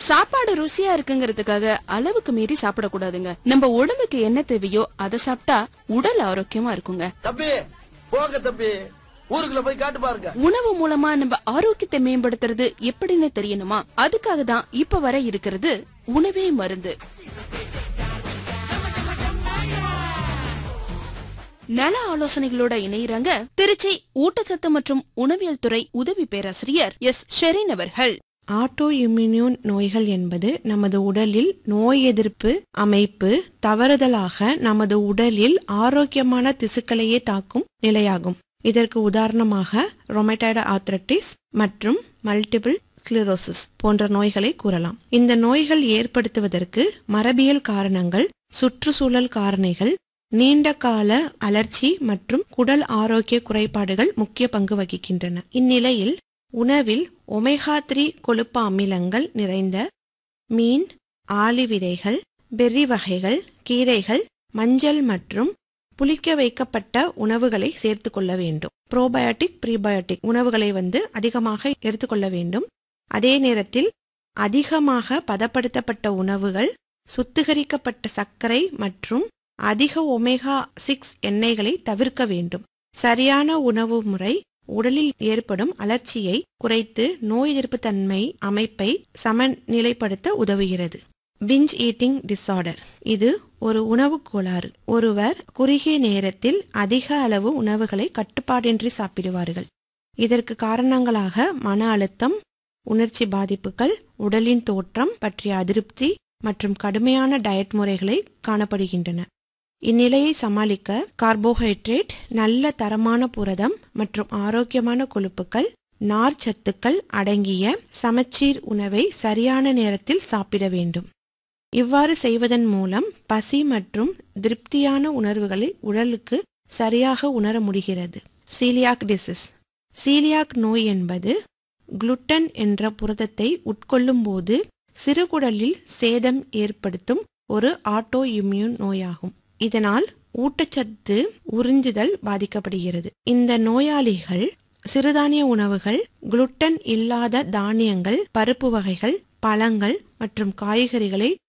சாப்பாடு ருசியா இருக்குங்கிறதுக்காக அளவுக்கு மீறி சாப்பிடக்கூடாதுங்க நம்ம உடம்புக்கு என்ன தேவையோ அதை சாப்பிட்டா உடல் ஆரோக்கியமா இருக்குங்க தம்பி போங்க தம்பி ஊருக்குள்ள போய் காட்டு பாருங்க உணவு மூலமா நம்ம ஆரோக்கியத்தை மேம்படுத்துறது எப்படின்னு தெரியணுமா அதுக்காக தான் இப்ப வர இருக்கிறது உணவே மருந்து நல ஆலோசனைகளோட இணையறாங்க திருச்சி ஊட்டச்சத்து மற்றும் உணவியல் துறை உதவி பேராசிரியர் எஸ் ஷெரின் அவர்கள் ஆட்டோ இம்யூன் நோய்கள் என்பது நமது உடலில் நோய் எதிர்ப்பு அமைப்பு தவறுதலாக நமது உடலில் ஆரோக்கியமான திசுக்களையே தாக்கும் நிலையாகும் இதற்கு உதாரணமாக ரொமேட்டாய்டு ஆர்த்ரட்டிஸ் மற்றும் மல்டிபிள் ஸ்க்ளிரோசிஸ் போன்ற நோய்களை கூறலாம் இந்த நோய்கள் ஏற்படுத்துவதற்கு மரபியல் காரணங்கள் சுற்றுச்சூழல் காரணிகள் நீண்ட கால அலர்ச்சி மற்றும் குடல் ஆரோக்கிய குறைபாடுகள் முக்கிய பங்கு வகிக்கின்றன இந்நிலையில் உணவில் ஒமேகா த்ரீ கொழுப்பு அமிலங்கள் நிறைந்த மீன் ஆளி விதைகள் பெர்ரி வகைகள் கீரைகள் மஞ்சள் மற்றும் புளிக்க வைக்கப்பட்ட உணவுகளை சேர்த்து கொள்ள வேண்டும் ப்ரோபயோட்டிக் ப்ரீபயோட்டிக் உணவுகளை வந்து அதிகமாக எடுத்துக்கொள்ள வேண்டும் அதே நேரத்தில் அதிகமாக பதப்படுத்தப்பட்ட உணவுகள் சுத்திகரிக்கப்பட்ட சர்க்கரை மற்றும் அதிக ஒமேகா சிக்ஸ் எண்ணெய்களை தவிர்க்க வேண்டும் சரியான உணவு முறை உடலில் ஏற்படும் அலர்ச்சியை குறைத்து நோய் எதிர்ப்பு தன்மை அமைப்பை சமநிலைப்படுத்த உதவுகிறது பிஞ்ச் ஈட்டிங் டிசார்டர் இது ஒரு உணவு கோளாறு ஒருவர் குறுகிய நேரத்தில் அதிக அளவு உணவுகளை கட்டுப்பாடின்றி சாப்பிடுவார்கள் இதற்கு காரணங்களாக மன அழுத்தம் உணர்ச்சி பாதிப்புகள் உடலின் தோற்றம் பற்றிய அதிருப்தி மற்றும் கடுமையான டயட் முறைகளை காணப்படுகின்றன இந்நிலையை சமாளிக்க கார்போஹைட்ரேட் நல்ல தரமான புரதம் மற்றும் ஆரோக்கியமான கொழுப்புகள் நார் சத்துக்கள் அடங்கிய சமச்சீர் உணவை சரியான நேரத்தில் சாப்பிட வேண்டும் இவ்வாறு செய்வதன் மூலம் பசி மற்றும் திருப்தியான உணர்வுகளை உடலுக்கு சரியாக உணர முடிகிறது சீலியாக் டிசீஸ் சீலியாக் நோய் என்பது குளுட்டன் என்ற புரதத்தை உட்கொள்ளும் போது சிறுகுடலில் சேதம் ஏற்படுத்தும் ஒரு ஆட்டோ இம்யூன் நோயாகும் இதனால் ஊட்டச்சத்து உறிஞ்சுதல் பாதிக்கப்படுகிறது இந்த நோயாளிகள் சிறுதானிய உணவுகள் குளுட்டன் இல்லாத தானியங்கள் பருப்பு வகைகள் பழங்கள் மற்றும் காய்கறிகளை